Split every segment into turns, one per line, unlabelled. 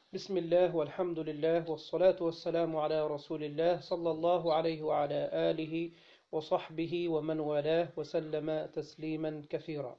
بسم الله والحمد لله والصلاة والسلام على رسول الله صلى الله عليه وعلى آله وصحبه ومن والاه وسلم تسليما كثيرا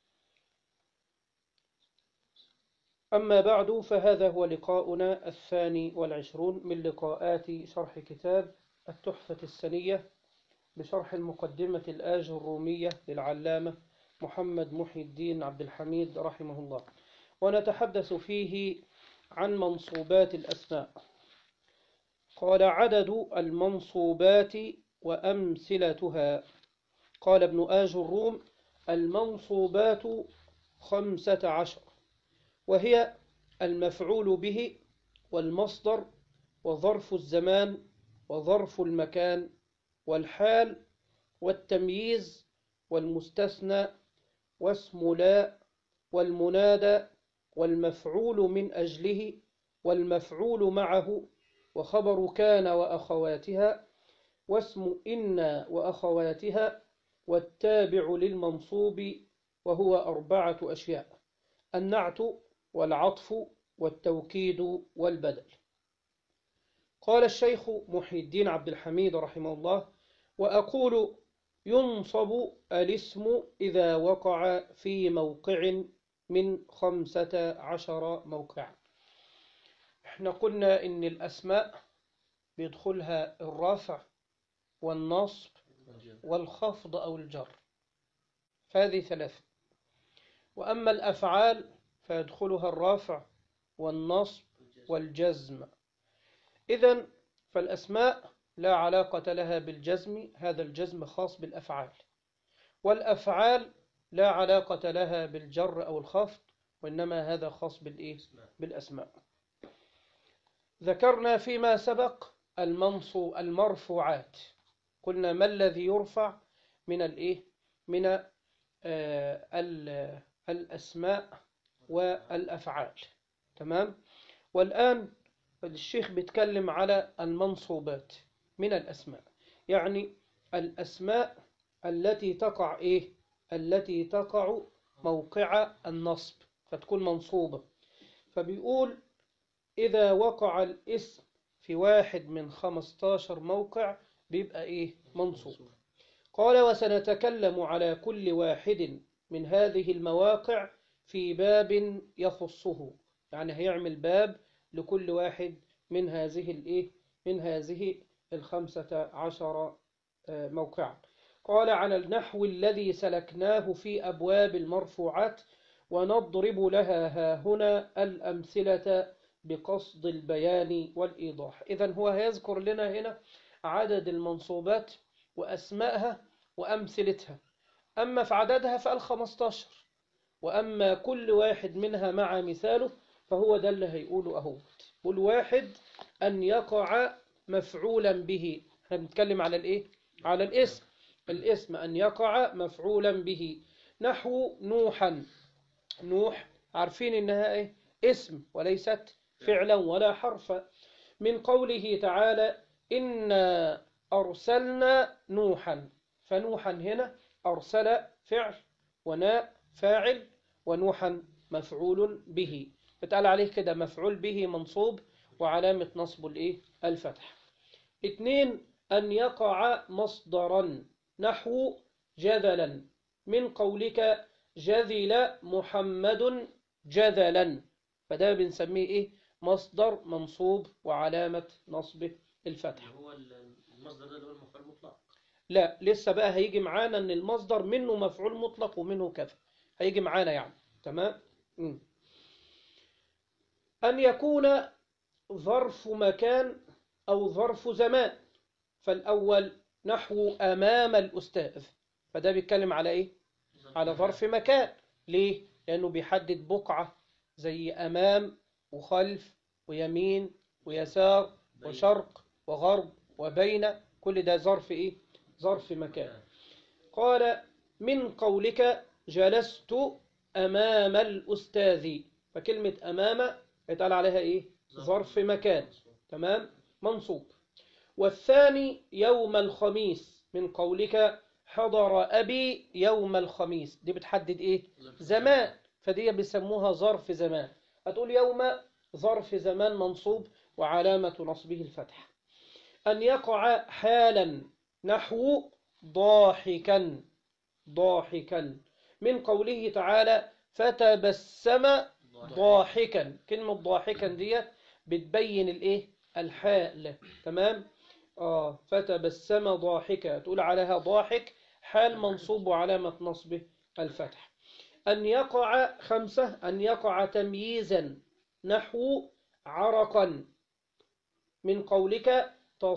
أما بعد فهذا هو لقاؤنا الثاني والعشرون من لقاءات شرح كتاب التحفة السنية بشرح المقدمة الآج الرومية للعلامة محمد محي الدين عبد الحميد رحمه الله ونتحدث فيه عن منصوبات الأسماء قال عدد المنصوبات وأمثلتها قال ابن آج الروم المنصوبات خمسة عشر وهي المفعول به والمصدر وظرف الزمان وظرف المكان والحال والتمييز والمستثنى واسم لا والمنادى والمفعول من أجله والمفعول معه وخبر كان وأخواتها واسم إن وأخواتها والتابع للمنصوب وهو أربعة أشياء النعت والعطف والتوكيد والبدل قال الشيخ محي الدين عبد الحميد رحمه الله وأقول ينصب الاسم إذا وقع في موقع من خمسة عشر موقعا احنا قلنا ان الأسماء بيدخلها الرافع والنصب والخفض أو الجر فهذه ثلاثة وأما الأفعال فيدخلها الرافع والنصب والجزم إذا فالأسماء لا علاقة لها بالجزم هذا الجزم خاص بالأفعال والأفعال لا علاقة لها بالجر أو الخفض وإنما هذا خاص بالإيه؟ بالأسماء ذكرنا فيما سبق المنصو المرفوعات قلنا ما الذي يرفع من الإيه؟ من آه الأسماء والأفعال تمام والآن الشيخ بيتكلم على المنصوبات من الأسماء يعني الأسماء التي تقع إيه التي تقع موقع النصب فتكون منصوبة فبيقول إذا وقع الاسم في واحد من خمستاشر موقع بيبقى إيه منصوب قال وسنتكلم على كل واحد من هذه المواقع في باب يخصه يعني هيعمل باب لكل واحد من هذه الإيه من هذه الخمسة عشر موقعا قال على النحو الذي سلكناه في أبواب المرفوعات ونضرب لها ها هنا الأمثلة بقصد البيان والإيضاح إذا هو هيذكر لنا هنا عدد المنصوبات وأسمائها وأمثلتها أما في عددها فقال 15 وأما كل واحد منها مع مثاله فهو ده اللي هيقوله أهو قول واحد أن يقع مفعولا به احنا بنتكلم على الإيه؟ على الاسم الاسم أن يقع مفعولا به نحو نوحا نوح عارفين إنها إيه؟ اسم وليست فعلا ولا حرفا من قوله تعالى إنا أرسلنا نوحا فنوحا هنا أرسل فعل وناء فاعل ونوحا مفعول به فتقال عليه كده مفعول به منصوب وعلامة نصب الإيه؟ الفتح اثنين أن يقع مصدرا نحو جذلا من قولك جذل محمد جذلا فده بنسميه إيه؟ مصدر منصوب وعلامة نصبه الفتح
هو المصدر ده اللي هو المفعول المطلق
لا لسه بقى هيجي معانا ان المصدر منه مفعول مطلق ومنه كذا هيجي معانا يعني تمام م. أن يكون ظرف مكان أو ظرف زمان فالأول نحو أمام الأستاذ فده بيتكلم على إيه؟ على ظرف مكان ليه؟ لأنه بيحدد بقعة زي أمام وخلف ويمين ويسار وشرق وغرب وبين كل ده ظرف إيه؟ ظرف مكان قال من قولك جلست أمام الأستاذ فكلمة أمام يتقال عليها إيه؟ ظرف مكان تمام؟ منصوب والثاني يوم الخميس من قولك حضر أبي يوم الخميس دي بتحدد إيه؟ زمان فدي بيسموها ظرف زمان هتقول يوم ظرف زمان منصوب وعلامة نصبه الفتح أن يقع حالا نحو ضاحكا ضاحكا من قوله تعالى فتبسم ضاحكا كلمة ضاحكا دي بتبين الايه الحال تمام اه فتبسم ضاحكا تقول عليها ضاحك حال منصوب وعلامة نصبه الفتح أن يقع خمسة أن يقع تمييزا نحو عرقا من قولك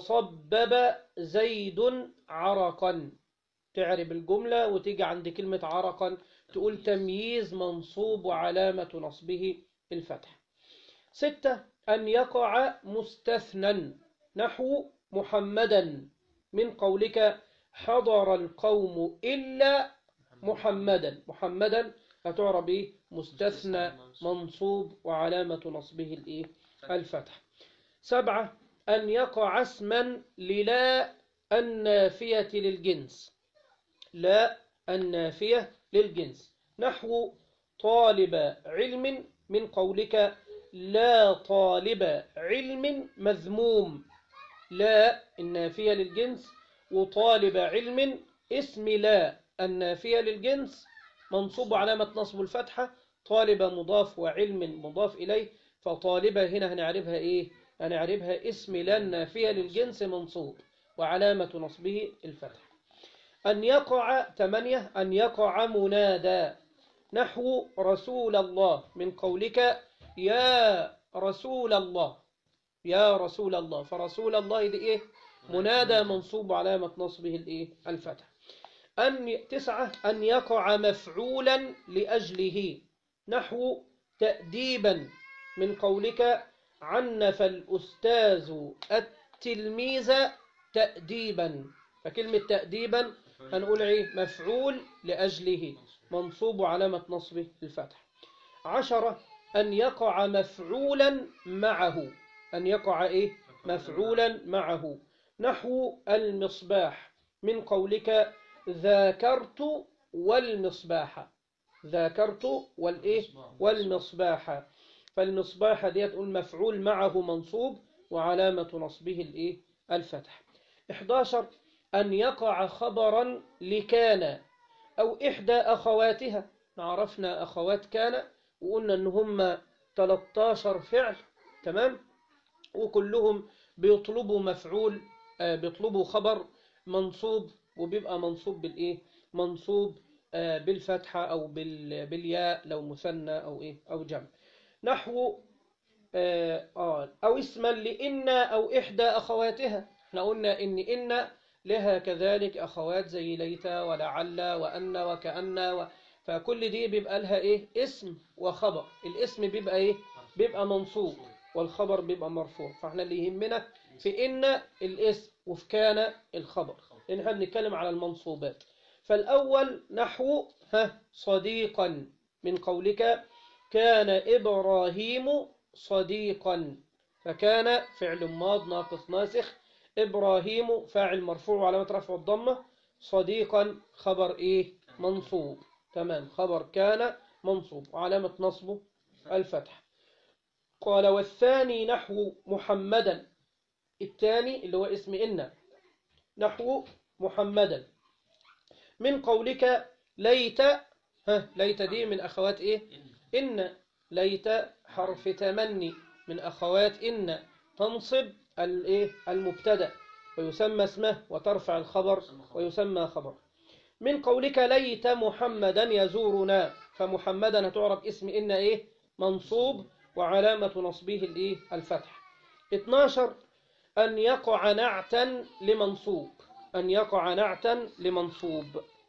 تصبب زيد عرقا تعرب الجملة وتيجي عند كلمة عرقا تقول تمييز منصوب وعلامة نصبه الفتح ستة أن يقع مستثنى نحو محمدا من قولك حضر القوم إلا محمدا محمدا هتعرب إيه مستثنى منصوب وعلامة نصبه الإيه الفتح سبعة أن يقع اسما للا النافية للجنس لا النافية للجنس نحو طالب علم من قولك لا طالب علم مذموم لا النافية للجنس وطالب علم اسم لا النافية للجنس منصوب علامة نصب الفتحة طالب مضاف وعلم مضاف إليه فطالبة هنا هنعرفها إيه هنعرفها اسم لا النافية للجنس منصوب وعلامة نصبه الفتح أن يقع ثمانية أن يقع منادى نحو رسول الله من قولك يا رسول الله يا رسول الله فرسول الله دي إيه منادى منصوب علامة نصبه الإيه الفتح أن تسعة أن يقع مفعولا لأجله نحو تأديبا من قولك عنف الأستاذ التلميذ تأديبا فكلمة تأديبا هنقول ايه مفعول لأجله منصوب علامة نصبه الفتح عشرة أن يقع مفعولا معه أن يقع ايه مفعولا معه نحو المصباح من قولك ذاكرت والمصباح ذاكرت والايه والمصباح فالمصباح دي تقول مفعول معه منصوب وعلامة نصبه الايه الفتح 11 أن يقع خبرا لكان أو إحدى أخواتها عرفنا أخوات كان وقلنا أن هم 13 فعل تمام وكلهم بيطلبوا مفعول آه بيطلبوا خبر منصوب وبيبقى منصوب بالإيه منصوب آه بالفتحة أو بالياء لو مثنى أو إيه أو جمع نحو آه أو اسما لإن أو إحدى أخواتها احنا قلنا إن إن لها كذلك أخوات زي ليت ولعل وأن وكأن و... فكل دي بيبقى لها إيه اسم وخبر الاسم بيبقى إيه بيبقى منصوب والخبر بيبقى مرفوع فاحنا اللي يهمنا في إن الاسم وفي كان الخبر لأن احنا بنتكلم على المنصوبات فالأول نحو ها صديقا من قولك كان إبراهيم صديقا فكان فعل ماض ناقص ناسخ إبراهيم فاعل مرفوع وعلامة رفع الضمة صديقا خبر إيه منصوب تمام خبر كان منصوب وعلامة نصبه الفتح قال والثاني نحو محمدا الثاني اللي هو اسم إن نحو محمدا من قولك ليت ها ليت دي من أخوات إيه إن ليت حرف تمني من أخوات إن تنصب الايه المبتدا ويسمى اسمه وترفع الخبر ويسمى خبر من قولك ليت محمدا يزورنا فمحمدا هتعرف اسم إن إيه منصوب وعلامة نصبه الإيه الفتح 12 أن يقع نعتا لمنصوب أن يقع نعتا لمنصوب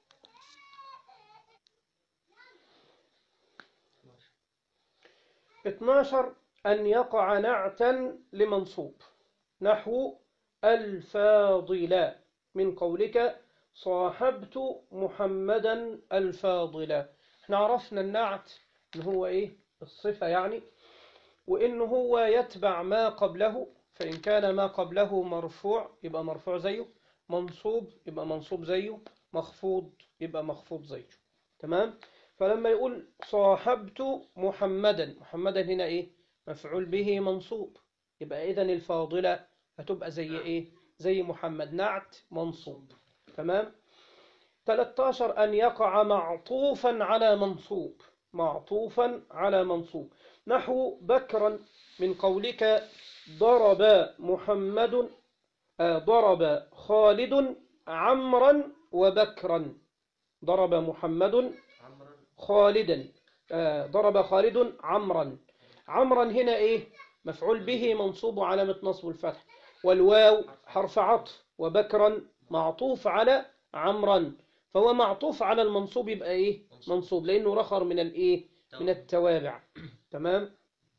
اثناشر أن يقع نعتا لمنصوب نحو الفاضلة من قولك صاحبت محمدا الفاضلة احنا عرفنا النعت ان هو ايه الصفة يعني وان هو يتبع ما قبله فإن كان ما قبله مرفوع يبقى مرفوع زيه منصوب يبقى منصوب زيه مخفوض يبقى مخفوض زيه تمام فلما يقول صاحبت محمدا محمدا هنا ايه مفعول به منصوب يبقى إذن الفاضلة هتبقى زي
نعم.
إيه زي محمد نعت منصوب تمام 13 أن يقع معطوفا على منصوب معطوفا على منصوب نحو بكرا من قولك ضرب محمد آه، ضرب خالد عمرا وبكرا ضرب محمد
عمرا
خالدا آه، ضرب خالد عمرا عمرا هنا ايه مفعول به منصوب علامة نصب الفتح والواو حرف عطف وبكرا معطوف على عمرا فهو معطوف على المنصوب يبقى ايه منصوب لانه رخر من الايه من التوابع تمام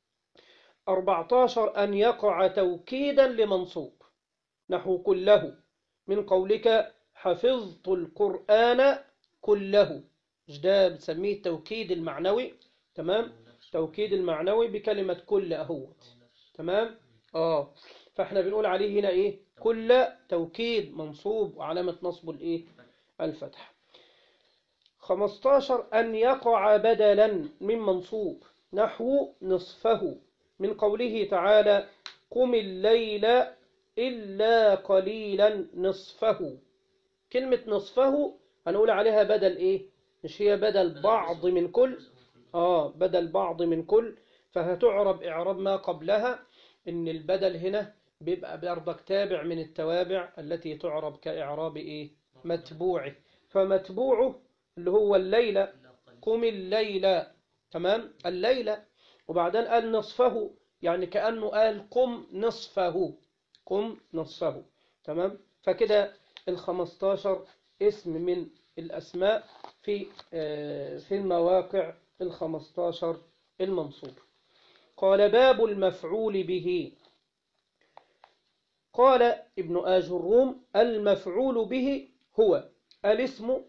14 أن يقع توكيدا لمنصوب نحو كله من قولك حفظت القرآن كله مش ده بتسميه التوكيد المعنوي تمام توكيد المعنوي بكلمة كل أهوت تمام اه فاحنا بنقول عليه هنا ايه كل توكيد منصوب وعلامة نصبه الايه الفتح 15 أن يقع بدلا من منصوب نحو نصفه من قوله تعالى قم الليل إلا قليلا نصفه كلمة نصفه هنقول عليها بدل إيه مش هي بدل بعض من كل آه بدل بعض من كل فهتعرب إعراب ما قبلها إن البدل هنا بيبقى برضك تابع من التوابع التي تعرب كإعراب إيه متبوعه فمتبوعه اللي هو الليلة قم الليلة تمام الليلة وبعدين قال نصفه يعني كأنه قال قم نصفه قم نصفه تمام فكده الخمستاشر اسم من الأسماء في آه، في المواقع الخمستاشر المنصوب قال باب المفعول به قال ابن آج الروم المفعول به هو الاسم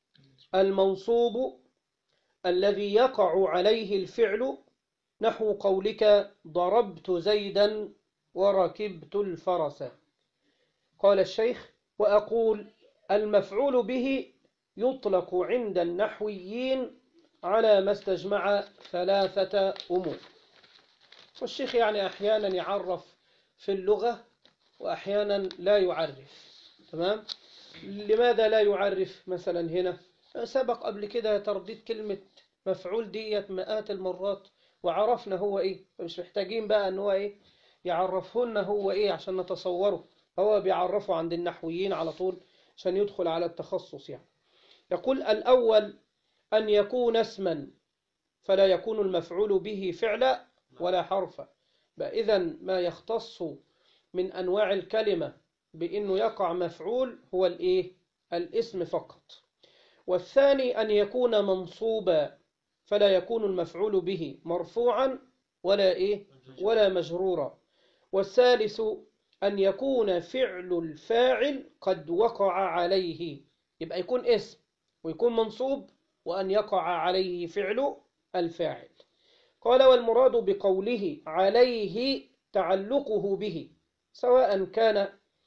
المنصوب الذي يقع عليه الفعل نحو قولك ضربت زيدا وركبت الفرس قال الشيخ وأقول المفعول به يطلق عند النحويين على ما استجمع ثلاثة أمور والشيخ يعني أحيانا يعرف في اللغة وأحيانا لا يعرف تمام لماذا لا يعرف مثلا هنا سبق قبل كده ترديد كلمة مفعول ديت مئات المرات وعرفنا هو ايه مش محتاجين بقى ان هو ايه يعرفهن هو ايه عشان نتصوره هو بيعرفه عند النحويين على طول عشان يدخل على التخصص يعني يقول الأول أن يكون اسما فلا يكون المفعول به فعلا ولا حرفا إذا ما يختص من أنواع الكلمة بأنه يقع مفعول هو الإيه؟ الاسم فقط والثاني أن يكون منصوبا فلا يكون المفعول به مرفوعا ولا إيه؟ ولا مجرورا والثالث أن يكون فعل الفاعل قد وقع عليه يبقى يكون اسم ويكون منصوب وأن يقع عليه فعل الفاعل قال والمراد بقوله عليه تعلقه به سواء كان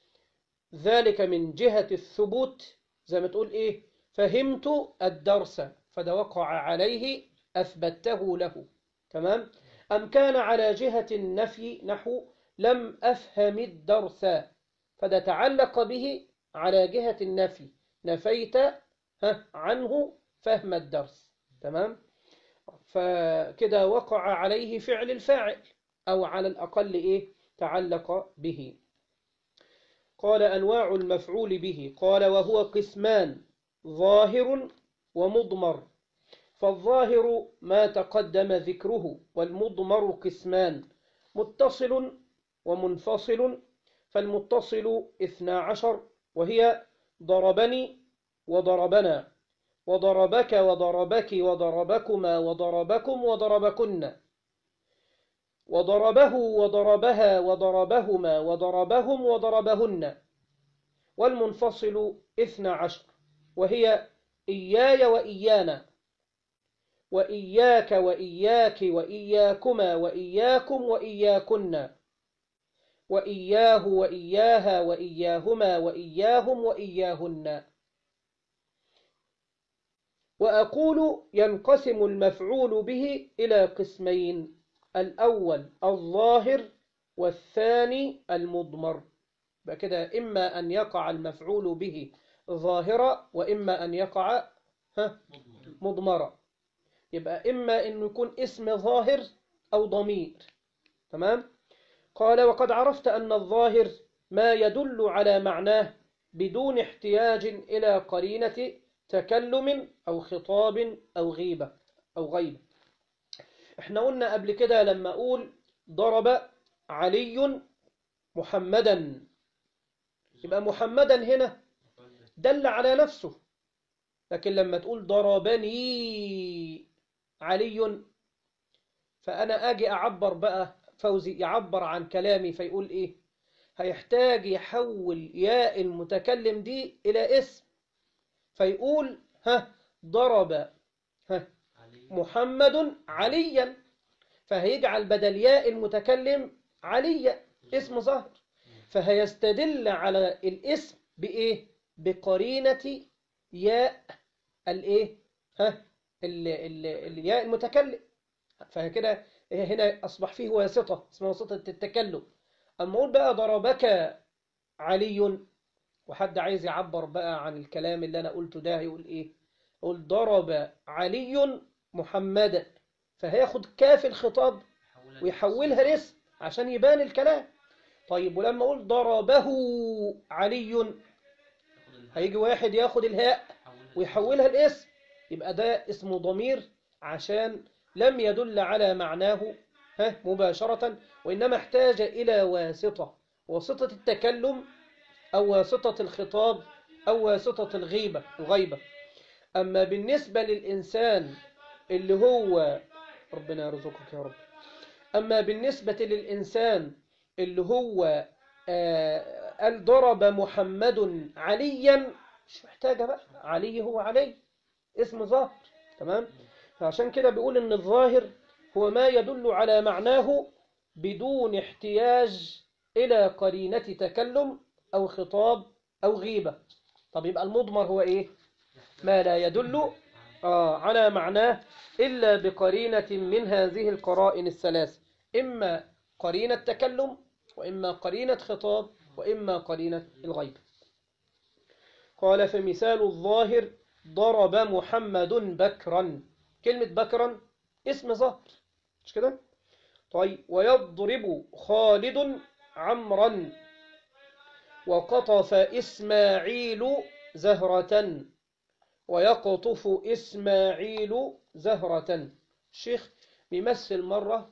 ذلك من جهة الثبوت زي ما تقول إيه فهمت الدرس فده وقع عليه أثبته له تمام أم كان على جهة النفي نحو لم أفهم الدرس فده تعلق به على جهة النفي نفيت ها عنه فهم الدرس تمام فكده وقع عليه فعل الفاعل أو على الأقل إيه تعلق به قال أنواع المفعول به قال وهو قسمان ظاهر ومضمر فالظاهر ما تقدم ذكره والمضمر قسمان متصل ومنفصل فالمتصل اثنا عشر وهي ضربني وضربنا وضربك وضربك وضربكما وضربكم وضربكن وضربه وضربها وضربهما وضربهم وضربهن والمنفصل اثنا عشر وهي إياي وإيانا وإياك وإياك وإياكما وإياكم وإياكن وإياه وإياها وإياهما وإياهم وإياهن وأقول ينقسم المفعول به إلى قسمين الأول الظاهر والثاني المضمر يبقى كده إما أن يقع المفعول به ظاهرا وإما أن يقع ها مضمرا يبقى إما أن يكون اسم ظاهر أو ضمير تمام قال وقد عرفت أن الظاهر ما يدل على معناه بدون احتياج إلى قرينة تكلم أو خطاب أو غيبة أو غيبة احنا قلنا قبل كده لما أقول ضرب علي محمدا يبقى محمدا هنا دل على نفسه لكن لما تقول ضربني علي فأنا أجي أعبر بقى فوزي يعبر عن كلامي فيقول إيه هيحتاج يحول ياء المتكلم دي إلى اسم فيقول ها ضرب ها
علي
محمد عليا فهيجعل بدل ياء المتكلم عليا اسم ظاهر فهيستدل على الاسم بإيه بقرينة ياء الإيه ها ال ال الياء المتكلم فكده هنا أصبح فيه واسطة اسمها واسطة التكلم أما أقول بقى ضربك علي وحد عايز يعبر بقى عن الكلام اللي أنا قلته ده يقول إيه يقول ضرب علي محمدا فهياخد كاف الخطاب ويحولها لاسم عشان يبان الكلام طيب ولما أقول ضربه علي هيجي واحد ياخد الهاء ويحولها الاسم يبقى ده اسمه ضمير عشان لم يدل على معناه ها مباشرة وإنما احتاج إلى واسطة واسطة التكلم أو واسطة الخطاب أو واسطة الغيبة الغيبة أما بالنسبة للإنسان اللي هو ربنا يرزقك يا رب أما بالنسبة للإنسان اللي هو آه، قال ضرب محمد عليا مش محتاجة بقى علي هو علي اسم ظاهر تمام فعشان كده بيقول إن الظاهر هو ما يدل على معناه بدون احتياج إلى قرينة تكلم أو خطاب أو غيبة طب يبقى المضمر هو إيه ما لا يدل آه على معناه إلا بقرينة من هذه القرائن الثلاث إما قرينة تكلم وإما قرينة خطاب وإما قرينة الغيب قال فمثال الظاهر ضرب محمد بكرا كلمة بكرا اسم ظاهر مش كده طيب ويضرب خالد عمرا وقطف إسماعيل زهرة ويقطف إسماعيل زهرة الشيخ بيمثل مرة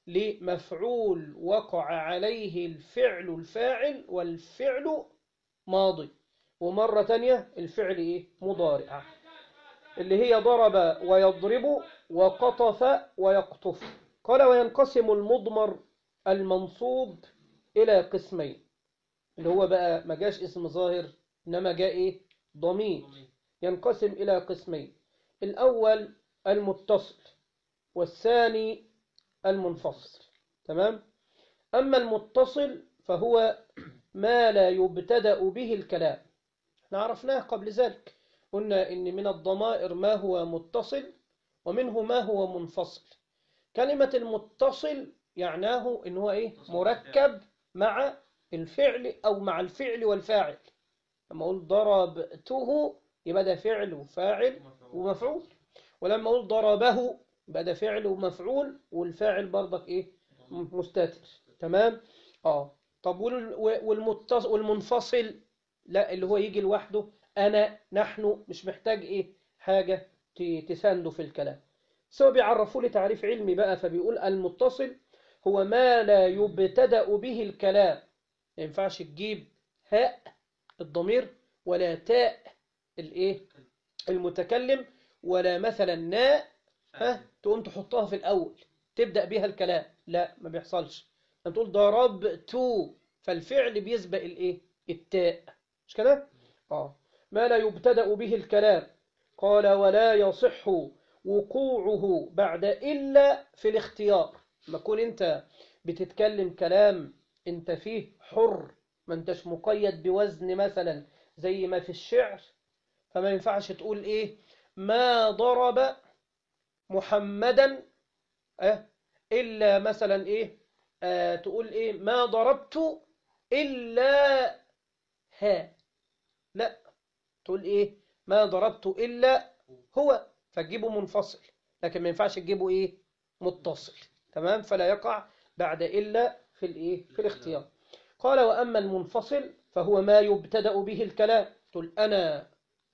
لمفعول وقع عليه الفعل الفاعل والفعل ماضي ومرة تانية الفعل إيه؟ مضارع اللي هي ضرب ويضرب وقطف ويقطف قال وينقسم المضمر المنصوب إلى قسمين اللي هو بقى ما جاش اسم ظاهر إنما جاء إيه ضمير ينقسم إلى قسمين الأول المتصل والثاني المنفصل تمام أما المتصل فهو ما لا يبتدأ به الكلام احنا عرفناه قبل ذلك قلنا إن من الضمائر ما هو متصل ومنه ما هو منفصل كلمة المتصل يعناه إن هو إيه مركب مع الفعل أو مع الفعل والفاعل لما أقول ضربته يبقى ده فعل وفاعل ومفعول ولما أقول ضربه يبقى ده فعل ومفعول والفاعل برضك إيه مستتر تمام اه طب وال- والمتصل والمنفصل لا اللي هو يجي لوحده أنا نحن مش محتاج إيه حاجة ت- تسانده في الكلام سواء بيعرفوا لي تعريف علمي بقى فبيقول المتصل هو ما لا يبتدأ به الكلام ما ينفعش تجيب هاء الضمير ولا تاء الايه المتكلم ولا مثلا ناء ها تقوم تحطها في الأول تبدأ بيها الكلام لا ما بيحصلش انت تقول ضربت فالفعل بيسبق الايه التاء مش كده اه ما لا يبتدأ به الكلام قال ولا يصح وقوعه بعد إلا في الاختيار ما كون انت بتتكلم كلام انت فيه حر ما انتش مقيد بوزن مثلا زي ما في الشعر فما ينفعش تقول ايه ما ضرب محمدا اه إلا مثلا إيه آه تقول إيه ما ضربت إلا ها لا تقول إيه ما ضربت إلا هو فتجيبه منفصل لكن ما ينفعش تجيبه إيه متصل تمام فلا يقع بعد إلا في الإيه في الاختيار قال وأما المنفصل فهو ما يبتدأ به الكلام تقول أنا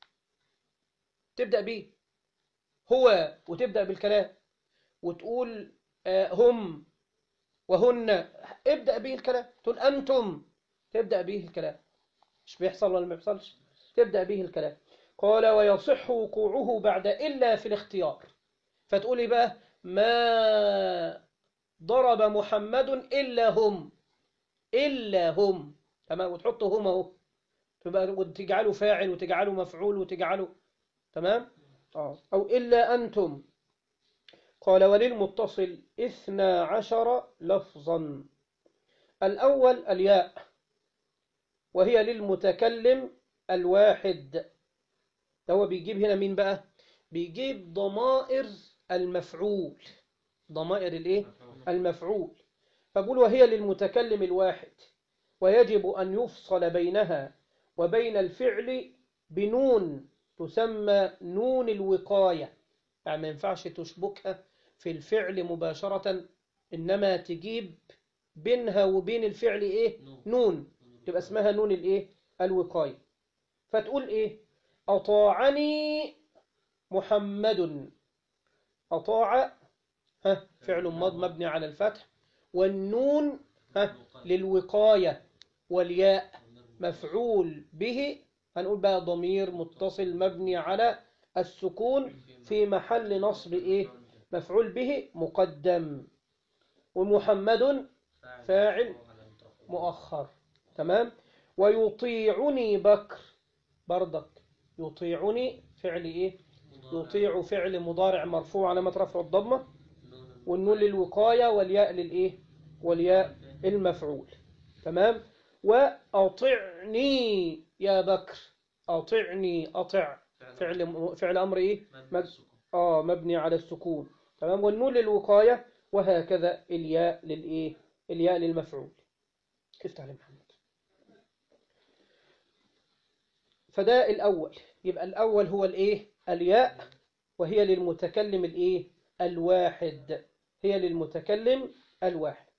تبدأ به هو وتبدأ بالكلام وتقول آه، هم وهن ابدأ به الكلام تقول أنتم تبدأ به الكلام مش بيحصل ولا ما بيحصلش تبدأ به الكلام قال ويصح وقوعه بعد إلا في الاختيار فتقولي بقى ما ضرب محمد إلا هم إلا هم تمام وتحطوا هم اهو تبقى وتجعله فاعل وتجعله مفعول وتجعله تمام اه أو إلا أنتم قال وللمتصل اثنا عشر لفظا الأول الياء وهي للمتكلم الواحد ده هو بيجيب هنا مين بقى بيجيب ضمائر المفعول ضمائر الايه المفعول فبقول وهي للمتكلم الواحد ويجب أن يفصل بينها وبين الفعل بنون تسمى نون الوقاية يعني ما ينفعش تشبكها في الفعل مباشرة إنما تجيب بينها وبين الفعل إيه نون تبقى اسمها نون الإيه الوقاية فتقول إيه أطاعني محمد أطاع ها فعل ماض مبني على الفتح والنون ها للوقاية والياء مفعول به هنقول بقى ضمير متصل مبني على السكون في محل نصب إيه مفعول به مقدم ومحمد فاعل مؤخر تمام ويطيعني بكر برضك يطيعني فعل إيه يطيع فعل مضارع مرفوع علامة رفع الضمة والنون للوقاية والياء للإيه والياء المفعول تمام وأطعني يا بكر أطعني أطع فعل فعل أمر إيه مب... آه مبني على السكون تمام والنون للوقاية وهكذا الياء للإيه الياء للمفعول افتح لي محمد فده الأول يبقى الأول هو الإيه الياء وهي للمتكلم الإيه الواحد هي للمتكلم الواحد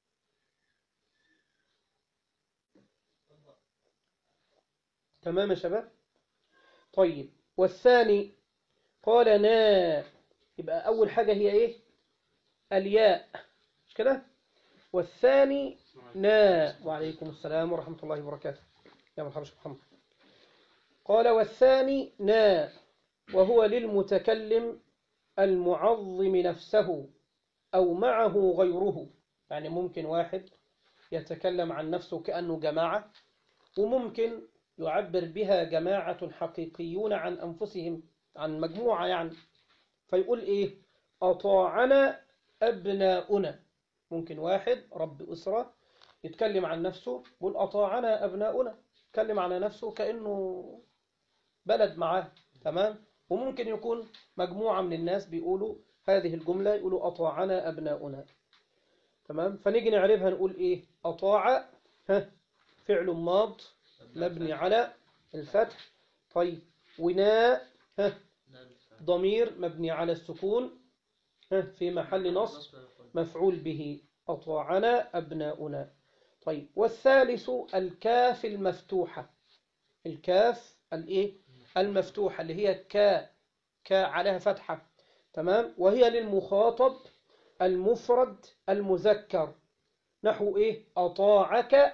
تمام يا شباب طيب والثاني قال نا يبقى أول حاجة هي إيه الياء مش كده والثاني نا وعليكم السلام ورحمة الله وبركاته يا مرحبا شيخ محمد قال والثاني نا وهو للمتكلم المعظم نفسه أو معه غيره يعني ممكن واحد يتكلم عن نفسه كأنه جماعة وممكن يعبر بها جماعة حقيقيون عن أنفسهم عن مجموعة يعني فيقول إيه أطاعنا أبناؤنا ممكن واحد رب أسرة يتكلم عن نفسه يقول أطاعنا أبناؤنا يتكلم عن نفسه كأنه بلد معاه تمام وممكن يكون مجموعة من الناس بيقولوا هذه الجملة يقولوا أطاعنا أبناؤنا تمام فنيجي نعرفها نقول إيه أطاع ها فعل ماض مبني على الفتح طيب وناء ها ضمير مبني على السكون ها في محل نصب مفعول به أطاعنا أبناؤنا طيب والثالث الكاف المفتوحة الكاف الإيه المفتوحة اللي هي كا كا عليها فتحة تمام وهي للمخاطب المفرد المذكر نحو إيه أطاعك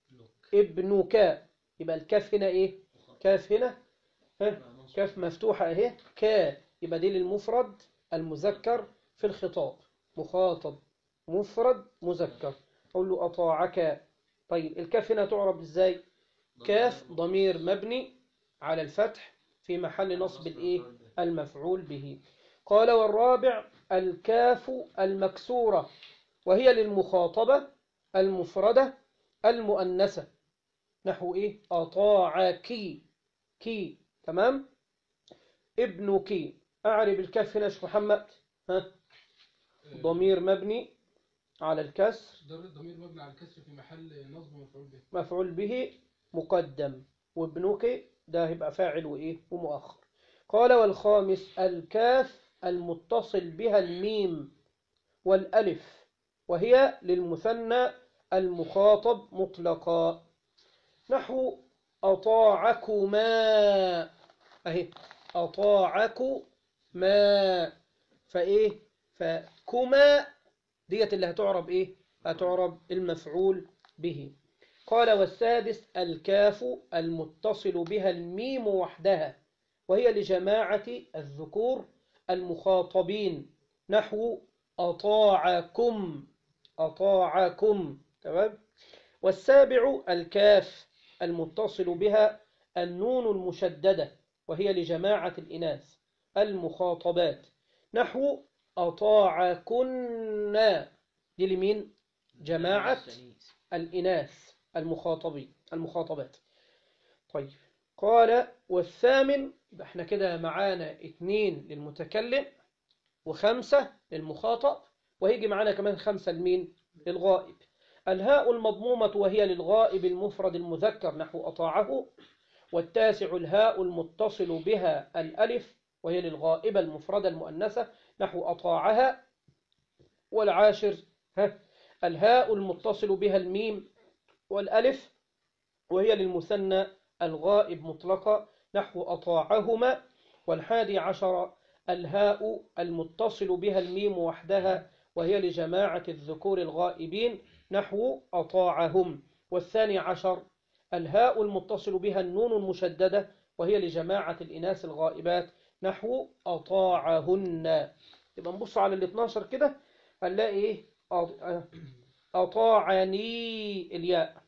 ابنك يبقى الكاف هنا إيه كاف هنا ها كاف مفتوحة اهي كا يبقى دي للمفرد المذكر في الخطاب مخاطب مفرد مذكر أقول له أطاعك طيب الكاف هنا تعرب إزاي كاف ضمير مبني على الفتح في محل نصب الإيه المفعول به قال والرابع الكاف المكسورة وهي للمخاطبة المفردة المؤنثة نحو إيه أطاعك كي تمام ابنك أعرب الكاف هنا يا شيخ محمد ها
آه،
ضمير مبني على الكسر
ضر- ضمير مبني على الكسر في محل نصب مفعول به
مفعول به مقدم وابنك ده هيبقى فاعل وإيه ومؤخر قال والخامس الكاف المتصل بها الميم والألف وهي للمثنى المخاطب مطلقا نحو أطاعكما أهي أطاعكما فإيه فكما ديت اللي هتعرب إيه هتعرب المفعول به قال والسادس الكاف المتصل بها الميم وحدها وهي لجماعة الذكور المخاطبين نحو أطاعكم أطاعكم تمام والسابع الكاف المتصل بها النون المشددة وهي لجماعة الإناث المخاطبات نحو أطاعكن دي لمين جماعة الإناث المخاطبين المخاطبات طيب قال والثامن يبقى احنا كده معانا اتنين للمتكلم وخمسة للمخاطب وهيجي معانا كمان خمسة لمين للغائب الهاء المضمومة وهي للغائب المفرد المذكر نحو أطاعه والتاسع الهاء المتصل بها الألف وهي للغائبة المفردة المؤنثة نحو أطاعها والعاشر ها الهاء المتصل بها الميم والألف وهي للمثنى الغائب مطلقة نحو أطاعهما والحادي عشر الهاء المتصل بها الميم وحدها وهي لجماعة الذكور الغائبين نحو أطاعهم والثاني عشر الهاء المتصل بها النون المشددة وهي لجماعة الإناث الغائبات نحو أطاعهن يبقى نبص على ال 12 كده هنلاقي إيه أط- أطاعني الياء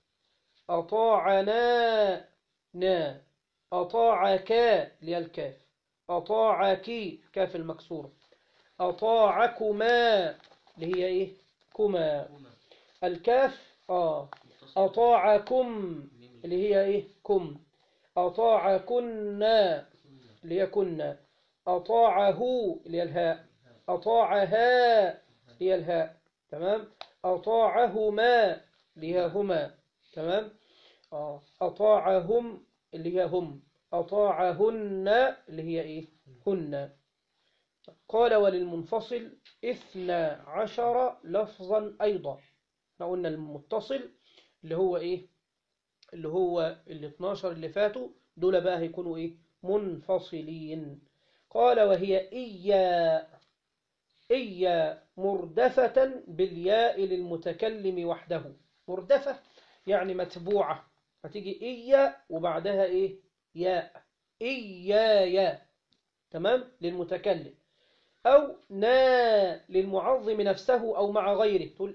أطاعنا نا أطاعك اللي هي الكاف أطاعك كاف المكسورة أطاعكما اللي هي إيه كما الكاف آه أطاعكم اللي هي إيه كم أطاعكنا اللي هي كنا أطاعه اللي هي الهاء أطاعها اللي هي الهاء تمام أطاعهما اللي هي هما تمام آه. أطاعهم اللي هي هم أطاعهن اللي هي إيه هن قال وللمنفصل إثنى عشر لفظا أيضا احنا قلنا المتصل اللي هو إيه اللي هو ال 12 اللي فاتوا دول بقى هيكونوا إيه منفصلين قال وهي إيا إيا مردفة بالياء للمتكلم وحده مردفة يعني متبوعة فتيجي إيا وبعدها إيه ياء إيايا تمام للمتكلم أو نا للمعظم نفسه أو مع غيره تقول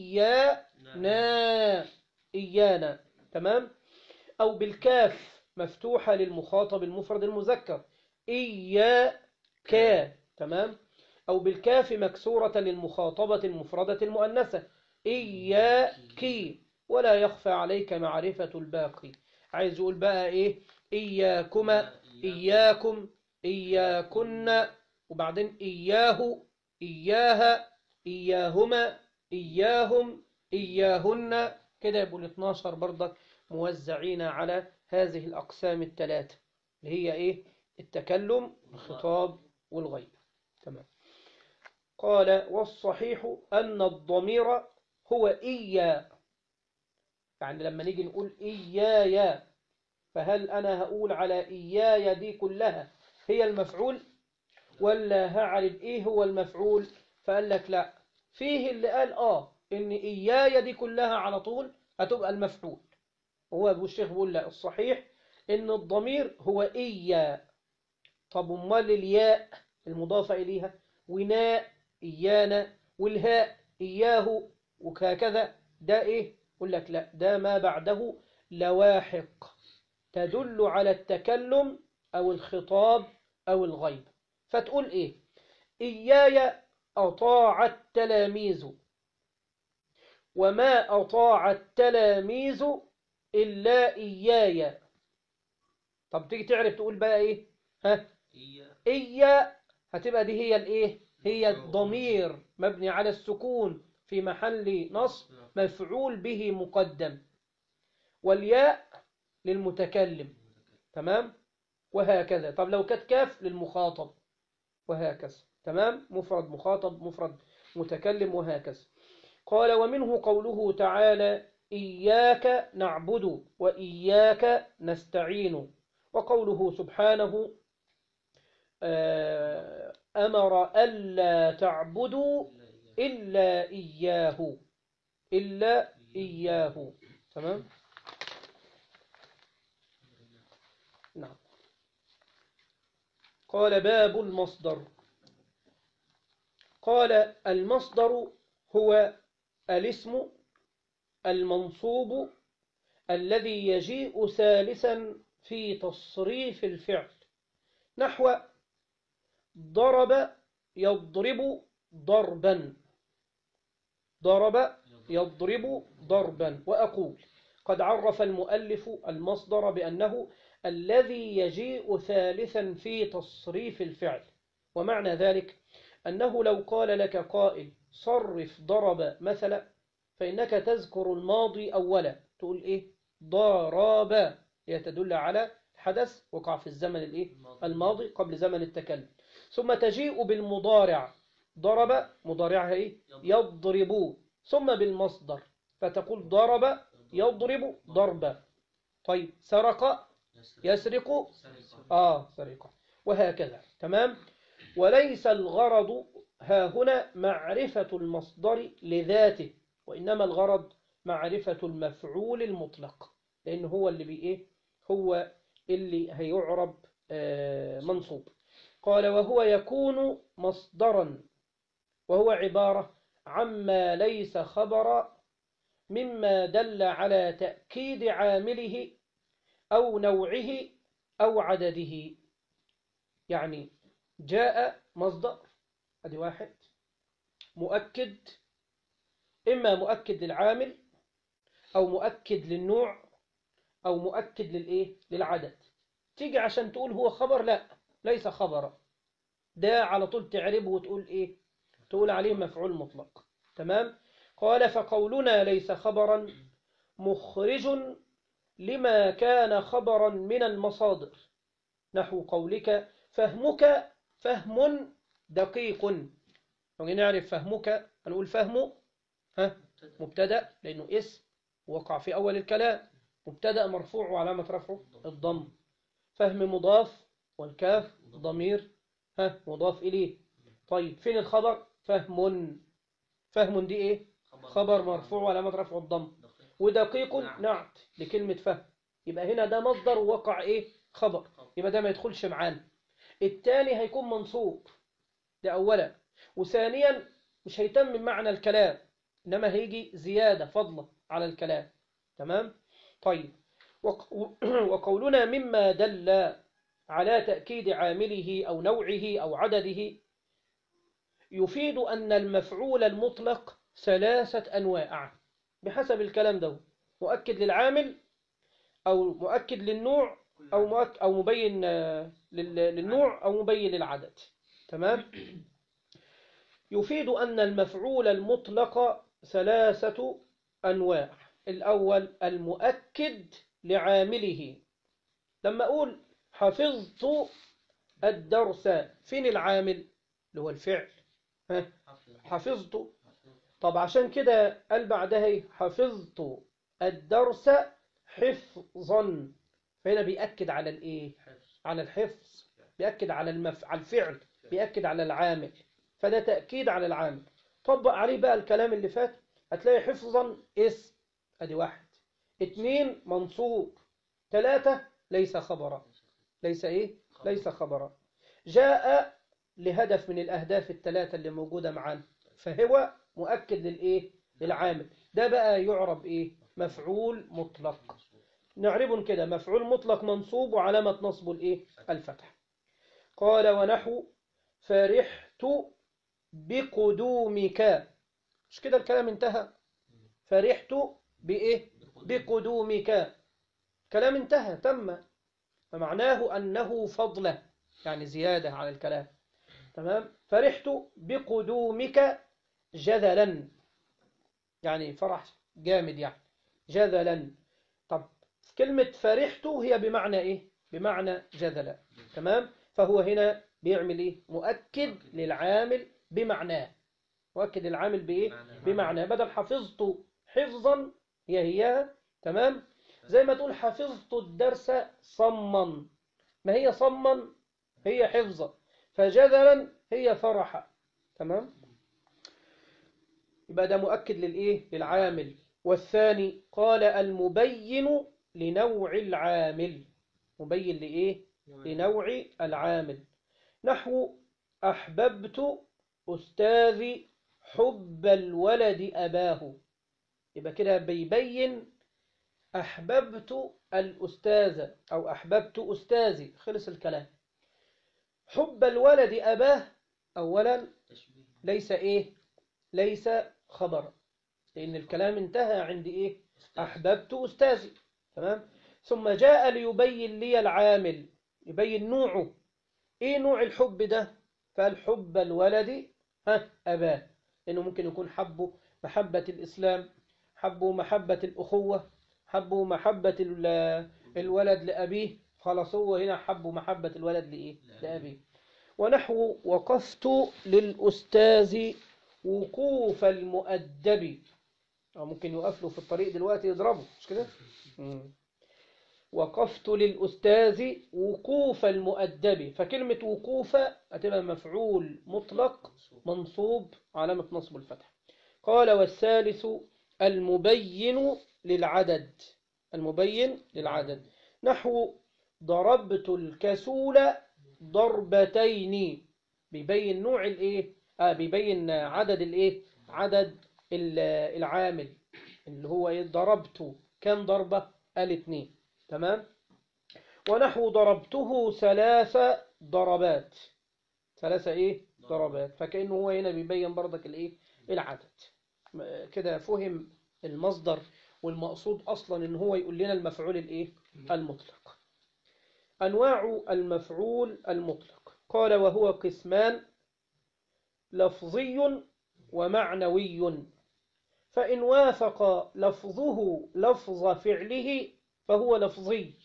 إيانا إيانا تمام أو بالكاف مفتوحة للمخاطب المفرد المذكر إياك تمام أو بالكاف مكسورة للمخاطبة المفردة المؤنثة إياك ولا يخفى عليك معرفة الباقي عايز يقول بقى إيه إياكما إياكم إياكن وبعدين إياه إياها إياهما إياهم إياهن كده يبقوا ال 12 برضك موزعين على هذه الأقسام الثلاثة اللي هي إيه التكلم الخطاب والغيب تمام قال والصحيح أن الضمير هو إيا يعني لما نيجي نقول إياي فهل أنا هقول على إياي دي كلها هي المفعول ولا هعرف إيه هو المفعول فقال لك لا فيه اللي قال آه إن إياي دي كلها على طول هتبقى المفعول هو أبو الشيخ بيقول لا الصحيح إن الضمير هو إيا طب أمال الياء المضافة إليها وناء إيانا والهاء إياه وهكذا ده إيه يقول لك لا ده ما بعده لواحق تدل على التكلم أو الخطاب أو الغيب فتقول إيه إياي أطاع التلاميذ وما أطاع التلاميذ إلا إياي طب تيجي تعرف تقول بقى إيه ها إيا هتبقى دي هي الإيه هي ضمير مبني على السكون في محل نصب مفعول به مقدم والياء للمتكلم تمام وهكذا طب لو كانت كاف للمخاطب وهكذا تمام مفرد مخاطب مفرد متكلم وهكذا قال ومنه قوله تعالى إياك نعبد وإياك نستعين وقوله سبحانه آه، أمر ألا تعبدوا إلا إياه إلا إياه تمام نعم قال باب المصدر قال المصدر هو الاسم المنصوب الذي يجيء ثالثا في تصريف الفعل نحو ضرب يضرب ضربا ضرب يضرب ضربا وأقول قد عرف المؤلف المصدر بأنه الذي يجيء ثالثا في تصريف الفعل ومعنى ذلك أنه لو قال لك قائل صرف ضرب مثلا فإنك تذكر الماضي أولا تقول إيه ضرب هي تدل على حدث وقع في الزمن الإيه الماضي قبل زمن التكلم ثم تجيء بالمضارع ضرب مضارعها إيه يضرب ثم بالمصدر فتقول ضرب يضرب ضربا طيب سرق يسرق آه سرقة وهكذا تمام وليس الغرض ها هنا معرفة المصدر لذاته وإنما الغرض معرفة المفعول المطلق لأن هو اللي بي إيه هو اللي هيعرب آه منصوب قال وهو يكون مصدرا وهو عبارة عما ليس خبر مما دل على تأكيد عامله أو نوعه أو عدده يعني جاء مصدر ادي واحد مؤكد إما مؤكد للعامل أو مؤكد للنوع أو مؤكد للإيه للعدد تيجي عشان تقول هو خبر لا ليس خبرا ده على طول تعربه وتقول إيه تقول عليه مفعول مطلق تمام قال فقولنا ليس خبرا مخرج لما كان خبرا من المصادر نحو قولك فهمك فهم دقيق لو نعرف فهمك هنقول فهمه ها مبتدا لانه اسم وقع في اول الكلام مبتدا مرفوع وعلامه رفعه الضم فهم مضاف والكاف ضمير ها مضاف اليه طيب فين الخبر فهم فهم دي ايه خبر مرفوع وعلامه رفعه الضم ودقيق نعت لكلمه فهم يبقى هنا ده مصدر وقع ايه خبر يبقى ده ما يدخلش معانا الثاني هيكون منصوب ده اولا وثانيا مش هيتم معنى الكلام إنما هيجي زيادة فضلة على الكلام تمام طيب وقولنا مما دل على تأكيد عامله أو نوعه أو عدده يفيد أن المفعول المطلق ثلاثة أنواع بحسب الكلام ده مؤكد للعامل أو مؤكد للنوع أو مؤكد أو مبين للنوع أو مبين للعدد تمام يفيد أن المفعول المطلق ثلاثة أنواع الأول المؤكد لعامله لما أقول حفظت الدرس فين العامل اللي هو الفعل ها حفظت طب عشان كده قال بعدها حفظت الدرس حفظا فهنا بيأكد على الايه على الحفظ بيأكد على المف... على الفعل بيأكد على العامل فده تأكيد على العامل طبق عليه بقى الكلام اللي فات هتلاقي حفظا اسم ادي واحد اتنين منصوب ثلاثة ليس خبرا ليس ايه ليس خبرا جاء لهدف من الأهداف الثلاثة اللي موجودة معانا فهو مؤكد للإيه للعامل ده بقى يعرب إيه مفعول مطلق نعرب كده مفعول مطلق منصوب وعلامة نصبه الإيه الفتح قال ونحو فرحت بقدومك مش كده الكلام انتهى فرحت بإيه بقدومك كلام انتهى تم فمعناه أنه فضله يعني زيادة على الكلام تمام فرحت بقدومك جذلا يعني فرح جامد يعني جذلا طب كلمة فرحت هي بمعنى إيه بمعنى جذلا تمام فهو هنا بيعمل إيه مؤكد للعامل بمعناه مؤكد العامل بإيه بمعنى بدل حفظت حفظا هي هي تمام زي ما تقول حفظت الدرس صما ما هي صما هي حفظا فجذلا هي فرحا تمام يبقى ده مؤكد للإيه للعامل والثاني قال المبين لنوع العامل مبين لإيه لنوع العامل نحو أحببت أستاذي حب الولد أباه يبقى كده بيبين أحببت الأستاذ أو أحببت أستاذي خلص الكلام حب الولد أباه أولا
تشبيه
ليس إيه ليس خبرا لأن الكلام انتهى عند إيه أحببت أستاذي تمام ثم جاء ليبين لي العامل يبين نوعه إيه نوع الحب ده قال حب الولد ها أباه لأنه ممكن يكون حبه محبة الإسلام حبه محبة الأخوة حبه محبة ال- الولد لأبيه خلاص هو هنا حبه محبة الولد لإيه لأبيه ونحو وقفت للأستاذ وقوف المؤدب أو ممكن يقف له في الطريق دلوقتي يضربه مش كده مم. وقفت للأستاذ وقوف المؤدب فكلمة وقوف هتبقى مفعول مطلق منصوب علامة نصب الفتح قال والثالث المبين للعدد المبين للعدد نحو ضربت الكسول ضربتين بيبين نوع الايه آه بيبين عدد الايه عدد ال- العامل اللي هو ايه ضربته كم ضربة قال اتنين تمام ونحو ضربته ثلاث ضربات ثلاثة ايه ضربات فكأنه هو هنا بيبين برضك الايه العدد م- كده فهم المصدر والمقصود اصلا ان هو يقول لنا المفعول الايه المطلق انواع المفعول المطلق قال وهو قسمان لفظي ومعنوي فإن وافق لفظه لفظ فعله فهو لفظي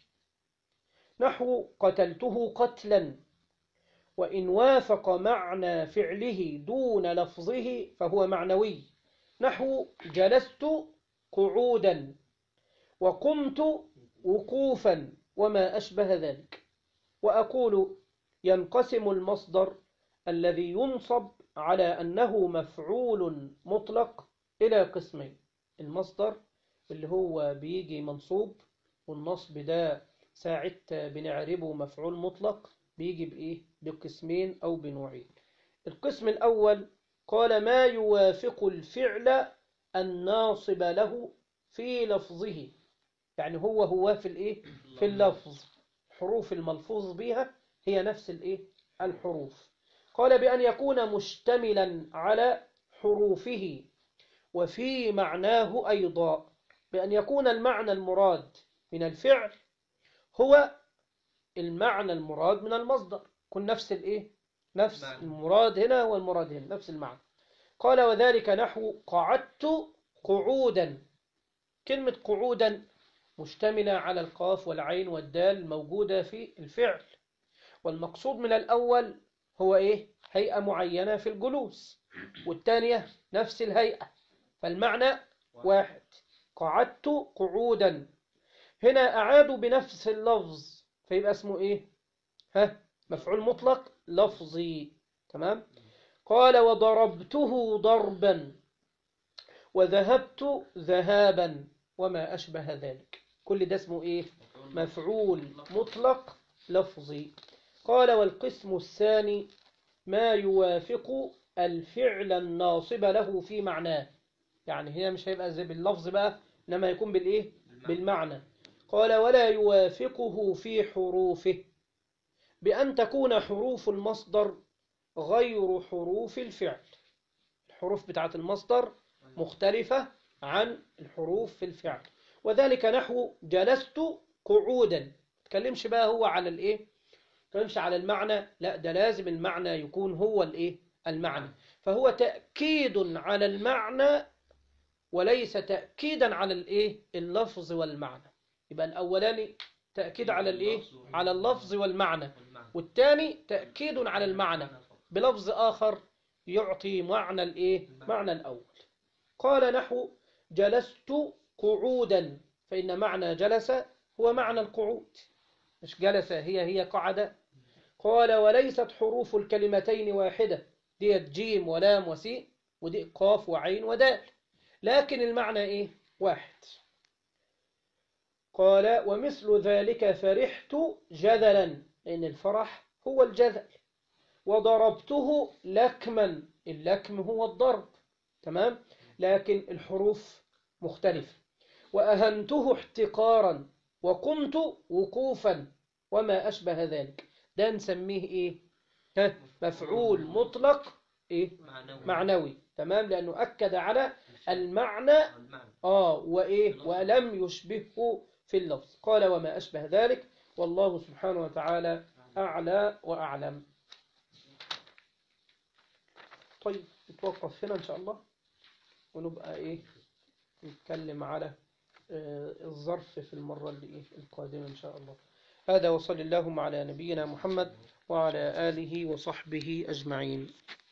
نحو قتلته قتلا وإن وافق معنى فعله دون لفظه فهو معنوي نحو جلست قعودا وقمت وقوفا وما أشبه ذلك وأقول ينقسم المصدر الذي ينصب على أنه مفعول مطلق إلى قسمين المصدر اللي هو بيجي منصوب والنصب ده ساعة بنعربه مفعول مطلق بيجي بإيه بقسمين أو بنوعين القسم الأول قال ما يوافق الفعل الناصب له في لفظه يعني هو هو في الإيه في اللفظ حروف الملفوظ بها هي نفس الإيه الحروف قال بأن يكون مشتملا على حروفه وفي معناه أيضا بأن يكون المعنى المراد من الفعل هو المعنى المراد من المصدر كن نفس الإيه نفس
معنى.
المراد هنا والمراد هنا نفس المعنى قال وذلك نحو قعدت قعودا كلمة قعودا مشتملة على القاف والعين والدال الموجودة في الفعل والمقصود من الأول هو إيه هيئة معينة في الجلوس والثانية نفس الهيئة فالمعنى واحد قعدت قعودا هنا أعادوا بنفس اللفظ فيبقى اسمه إيه ها مفعول مطلق لفظي تمام قال وضربته ضربا وذهبت ذهابا وما أشبه ذلك كل ده اسمه إيه مفعول مطلق لفظي قال والقسم الثاني ما يوافق الفعل الناصب له في معناه يعني هنا مش هيبقى زي باللفظ بقى إنما يكون بالإيه بالمعنى قال ولا يوافقه في حروفه بأن تكون حروف المصدر غير حروف الفعل الحروف بتاعة المصدر مختلفة عن الحروف في الفعل وذلك نحو جلست قعودا تكلمش بقى هو على الايه تمشي على المعنى لا ده لازم المعنى يكون هو الايه المعنى فهو تأكيد على المعنى وليس تأكيدا على الايه اللفظ والمعنى يبقى الأولاني تأكيد على الايه على اللفظ والمعنى والثاني تأكيد على المعنى بلفظ آخر يعطي معنى الايه معنى الأول قال نحو جلست قعودا فإن معنى جلس هو معنى القعود مش جلس هي هي قعد قال وليست حروف الكلمتين واحدة ديت جيم ولام وسين ودي قاف وعين ودال لكن المعنى ايه واحد قال ومثل ذلك فرحت جذلا لأن الفرح هو الجذل وضربته لكما اللكم هو الضرب تمام لكن الحروف مختلفة وأهنته احتقارا وقمت وقوفا وما أشبه ذلك ده نسميه إيه ها مفعول مطلق إيه
معنوي
معنوي تمام لأنه أكد على المعنى
المعنى
آه وإيه ولم يشبهه في اللفظ قال وما أشبه ذلك والله سبحانه وتعالى أعلى وأعلم طيب نتوقف هنا إن شاء الله ونبقى إيه نتكلم على آه، الظرف في المرة اللي إيه القادمة إن شاء الله هذا وصل اللهم على نبينا محمد وعلى آله وصحبه أجمعين